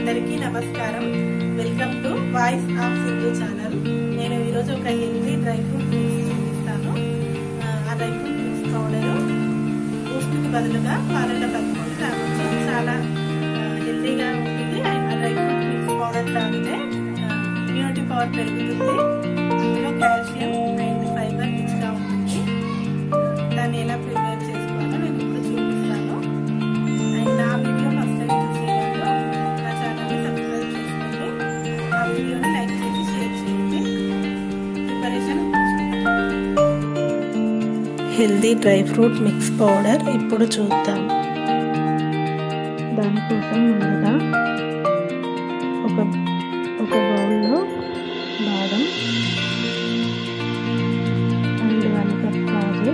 అందరికీ నమస్కారం welcome to voice of Sindhu channel నేను ఈరోజు ఒక హెల్తీ డ్రై ఫ్రూట్ మిక్స్ చూపిస్తాను ఆ, ఆ డ్రై ఫ్రూట్ మిక్స్ పౌడర్ బూస్ట్కి బదులుగా పాలలో కలుపుకొని తాగొచ్చు చాలా హెల్తీగా ఉంటుంది అండ్ ఆ డ్రై ఫ్రూట్ మిక్స్ పౌడర్ తాగితే ఇమ్యూనిటీ పవర్ పెరుగుతుంది అందులో కాల్షియం అండ్ ఫైబర్ రిచ్గా ఉంటుంది దాన్ని ఎలా ప్రిపేర్ చేసుకోవాలో నేను ఇప్పుడు చూపిస్తాను అండ్ నా వీడియో ఫస్ట్ టైం చూసేవాళ్ళు నా ఛానల్ని సబ్స్క్రైబ్ చేసుకోండి ఆ వీడియోని లైక్ చేసి షేర్ చేయండి preparation healthy dry fruit mix powder ఇప్పుడు చూద్దాం దానికోసం ముందుగా ఒక ఒక బౌల్లో బాదం అండ్ వన్ కప్ కాజు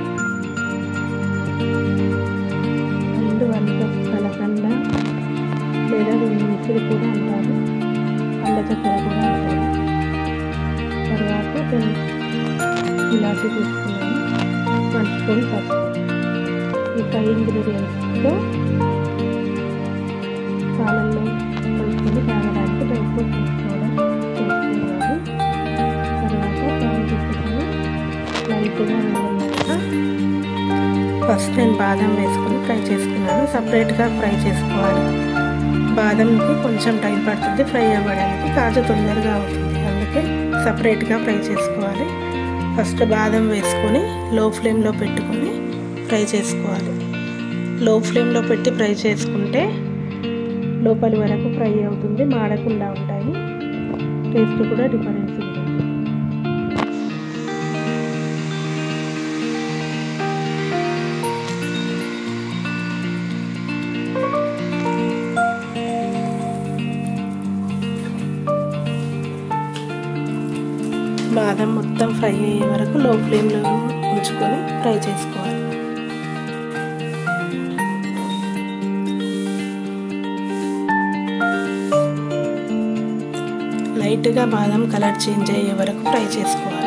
అండ్ వన్ కప్ కలకండ లేదా దీన్ని మిక్సీ కూడా అంటారు కండ చక్కెర కూడా అంటారు తర్వాత టెన్ ఇలాచి తీసుకున్నాను వన్ స్పూన్ పసుపు ఈ ఫైవ్ ఇంగ్రీడియంట్స్తో పాలల్లో కలుపుకొని తాగడానికి డ్రై ఫ్రూట్ మిక్స్ పౌడర్ చేసుకోవాలి తర్వాత పాలు పెట్టుకొని లైట్గా వేయాలన్నమాట ఫస్ట్ నేను బాదం వేసుకొని ఫ్రై చేసుకున్నాను సపరేట్గా ఫ్రై చేసుకోవాలి బాదంకి కొంచెం టైం పడుతుంది ఫ్రై అవ్వడానికి కాజు తొందరగా అవుతుంది అందుకే సపరేట్గా ఫ్రై చేసుకోవాలి ఫస్ట్ బాదం వేసుకొని లో ఫ్లేమ్లో పెట్టుకొని ఫ్రై చేసుకోవాలి లో ఫ్లేమ్లో పెట్టి ఫ్రై చేసుకుంటే లోపలి వరకు ఫ్రై అవుతుంది మాడకుండా ఉంటాయి టేస్ట్ కూడా డిఫరెన్స్ ఉంటుంది బాదం మొత్తం ఫ్రై అయ్యే వరకు లో ఫ్లేమ్లో ఉంచుకొని ఫ్రై చేసుకోవాలి లైట్గా బాదం కలర్ చేంజ్ అయ్యే వరకు ఫ్రై చేసుకోవాలి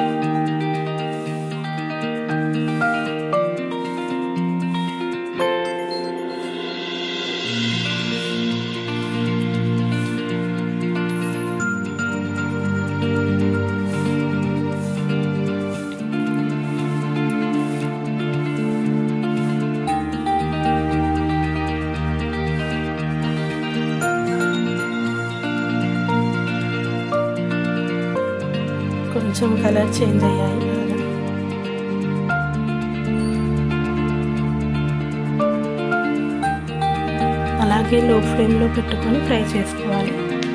కొంచెం కలర్ చేంజ్ అయ్యాయి బాగా అలాగే లో ఫ్లేమ్లో పెట్టుకొని ఫ్రై చేసుకోవాలి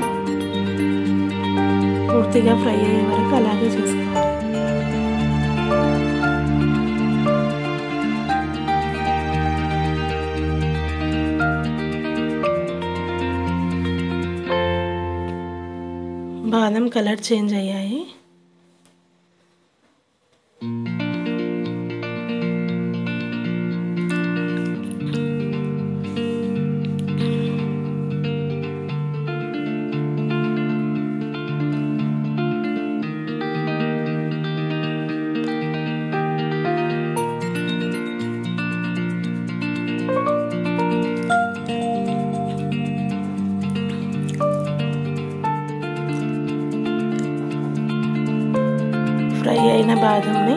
పూర్తిగా ఫ్రై అయ్యే వరకు అలాగే చేసుకోవాలి బాదం కలర్ చేంజ్ అయ్యాయి ఫ్రై అయిన బాదంని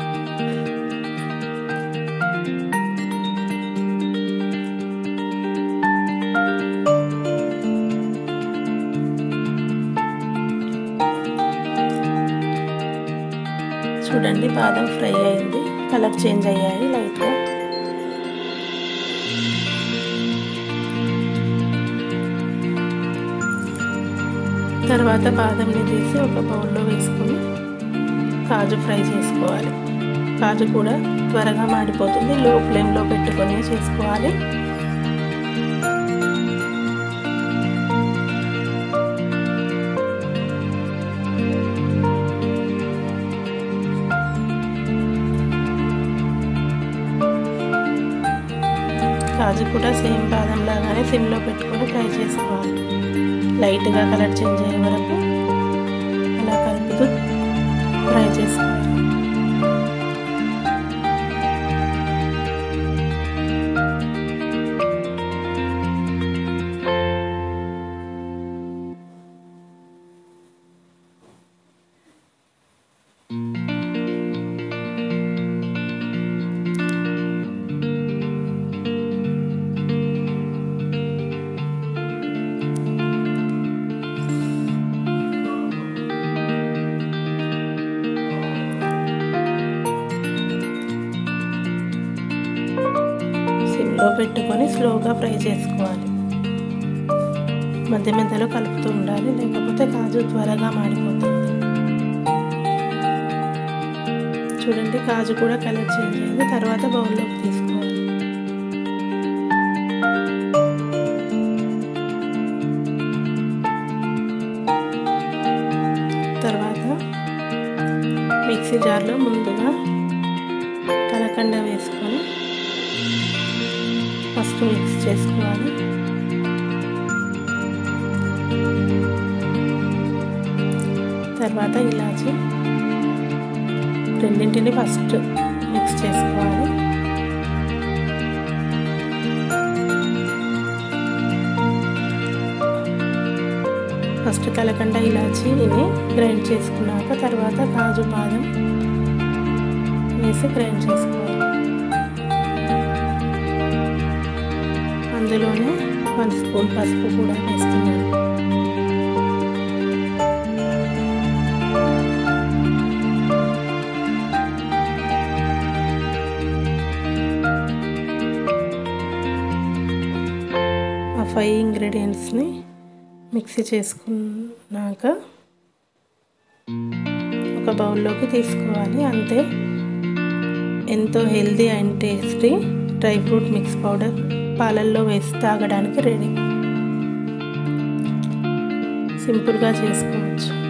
చూడండి బాదం ఫ్రై అయింది కలర్ చేంజ్ అయ్యాయి లైట్గా తర్వాత బాదంని తీసి ఒక బౌల్లో వేసుకొని కాజు ఫ్రై చేసుకోవాలి కాజు కూడా త్వరగా మాడిపోతుంది లో ఫ్లేమ్లో పెట్టుకొని చేసుకోవాలి కాజు కూడా సేమ్ బాదం లాగానే సిమ్లో పెట్టుకొని ఫ్రై చేసుకోవాలి లైట్గా కలర్ చేంజ్ అయ్యే వరకు అలా కలుపుతూ ఫ్రై చేసుకోవాలి లో పెట్టుకొని స్లోగా ఫ్రై చేసుకోవాలి మధ్య మధ్యలో కలుపుతూ ఉండాలి లేకపోతే కాజు త్వరగా మాడిపోతుంది చూడండి కాజు కూడా కలర్ చేంజ్ అయింది తర్వాత బౌల్లోకి తీసుకోవాలి తర్వాత మిక్సీ జార్లో ముందుగా కలకండ వేసుకొని ఫస్ట్ మిక్స్ చేసుకోవాలి తర్వాత ఇలాచి రెండింటిని ఫస్ట్ మిక్స్ చేసుకోవాలి ఫస్ట్ కలకండ ఇలాచీని గ్రైండ్ చేసుకున్నాక తర్వాత కాజు బాదం వేసి గ్రైండ్ చేసుకోవాలి అందులోనే వన్ స్పూన్ పసుపు కూడా వేస్తున్నాను ఆ ఫైవ్ ఇంగ్రీడియంట్స్ని మిక్సీ చేసుకున్నాక ఒక బౌల్లోకి తీసుకోవాలి అంతే ఎంతో healthy and tasty dry fruit mix powder పాలల్లో వేసి తాగడానికి రెడీ సింపుల్గా చేసుకోవచ్చు